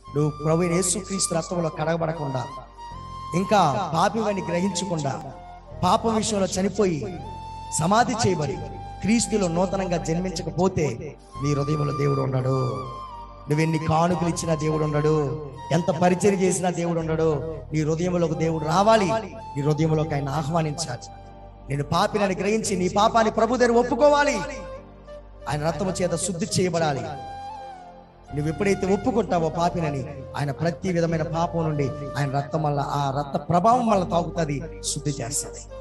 నువ్వు ప్రభు యేసుక్రీస్తు రక్తంలో కడగబడకుండా ఇంకా పాపివని గ్రహించకుండా పాపం విషయంలో చనిపోయి సమాధి చేయబడి క్రీస్తులో నూతనంగా జన్మించకపోతే నీ హృదయంలో దేవుడు ఉన్నాడు నువ్వెన్ని కానుకలు ఇచ్చినా దేవుడు ఉండడు ఎంత పరిచయం చేసినా దేవుడు ఉండడు నీ హృదయంలోకి దేవుడు రావాలి నీ హృదయంలోకి ఆయన ఆహ్వానించాలి నేను పాపినని గ్రహించి నీ పాపాన్ని ప్రభు దగ్గర ఒప్పుకోవాలి ఆయన రక్తము చేత శుద్ధి చేయబడాలి నువ్వు ఎప్పుడైతే ఒప్పుకుంటావో పాపినని ఆయన ప్రతి విధమైన పాపం నుండి ఆయన రక్తం వల్ల ఆ రక్త ప్రభావం వల్ల తాగుతుంది శుద్ధి చేస్తుంది